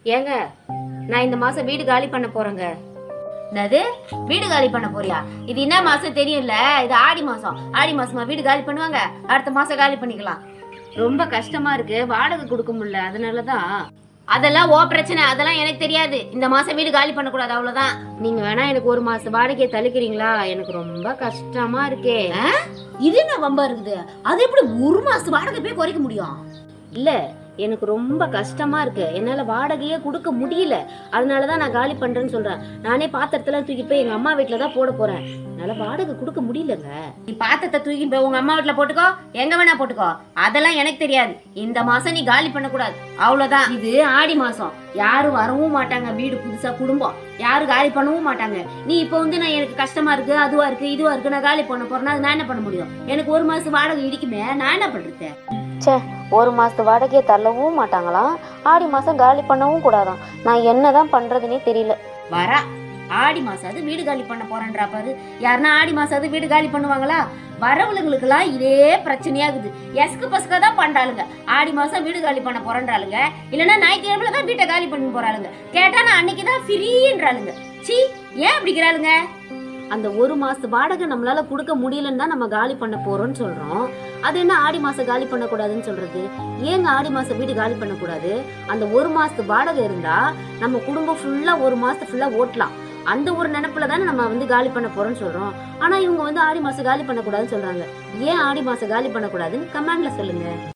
ஏங்க நான் இந்த மாசம் வீடு காலி பண்ண போறேங்க என்னது வீடு காலி பண்ண போறியா இது என்ன மாசம் தெரியும்ல இது ஆடி மாசம் ஆடி மாசமா வீடு காலி பண்ணுவாங்க அடுத்த மாசம் காலி பண்ணிக்கலாம் ரொம்ப கஷ்டமா இருக்கு வாடகை கொடுக்க முடியல அதனாலதான் அதெல்லாம் ஓ பிரச்சனை அதெல்லாம் எனக்கு தெரியாது இந்த மாசம் வீடு காலி பண்ணக்கூடாது அவ்வளவுதான் நீங்க வேணா எனக்கு ஒரு மாசம் வாடகையை தள்ளிக்கிறீங்களா எனக்கு ரொம்ப கஷ்டமா இருக்கே இது என்ன வம்பா இருக்குது அது எப்படி ஒரு மாசம் வாடகை போய் குறைக்க முடியும் இல்ல எனக்கு ரொம்ப கஷ்டமா இருக்கு என்னால வாடகையே கொடுக்க முடியல அதனாலதான் நான் காலி பண்றேன்னு சொல்றேன் நானே பாத்திரத்தெல்லாம் தூக்கி போய் எங்க அம்மா வீட்டுல தான் போட போறேன் என்னால வாடகை கொடுக்க முடியலங்க நீ பாத்திரத்தை தூக்கி போய் உங்க அம்மா வீட்டுல போட்டுக்கோ எங்க வேணா போட்டுக்கோ அதெல்லாம் எனக்கு தெரியாது இந்த மாசம் நீ காலி பண்ணக்கூடாது அவ்வளவுதான் இது ஆடி மாசம் யாரும் வரவும் மாட்டாங்க வீடு புதுசா குடும்பம் யாரும் காலி பண்ணவும் மாட்டாங்க நீ இப்போ வந்து நான் எனக்கு கஷ்டமா இருக்கு அதுவா இருக்கு இதுவா இருக்கு நான் காலி பண்ண போறேன்னா அது நான் என்ன பண்ண முடியும் எனக்கு ஒரு மாசம் வாடகை இடிக்குமே நான் என்ன பண்றது ச்சே ஒரு மாசத்து வாடகையை தள்ளவும் மாட்டாங்களாம் ஆடி மாசம் காலி பண்ணவும் கூடாதாம் நான் என்னதான் பண்றதுனே தெரியல வரா ஆடி மாசாவது வீடு காலி பண்ண போறேன்றா பாரு யாருன்னா ஆடி மாசாவது வீடு காலி பண்ணுவாங்களா வரவளுங்களுக்கெல்லாம் இதே பிரச்சனையாகுது எஸ்கு பஸ்கா தான் பண்றாளுங்க ஆடி மாசம் வீடு காலி பண்ண போறேன்றாளுங்க இல்லைன்னா ஞாயிற்றுக்கிழமையில தான் வீட்டை காலி பண்ணி போறாளுங்க கேட்டா நான் அன்னைக்கு தான் ஃப்ரீன்றாளுங்க சீ ஏன் அப்படிங்கிறாளுங்க அந்த ஒரு மாசத்து வாடகை நம்மளால கொடுக்க முடியலன்னு தான் நம்ம காலி பண்ண போறோம்னு சொல்றோம் அது என்ன ஆடி மாசம் காலி பண்ணக்கூடாதுன்னு சொல்றது ஏங்க ஆடி மாசம் வீடு காலி பண்ணக்கூடாது அந்த ஒரு மாசத்து வாடகை இருந்தா நம்ம குடும்பம் ஃபுல்லா ஒரு மாசத்து ஃபுல்லா ஓட்டலாம் அந்த ஒரு நினைப்புல தானே நம்ம வந்து காலி பண்ண போறோம்னு சொல்றோம் ஆனா இவங்க வந்து ஆடி மாசம் காலி பண்ணக்கூடாதுன்னு சொல்றாங்க ஏன் ஆடி மாசம் காலி பண்ணக்கூடாதுன்னு கமெண்ட்ல சொல்லுங்க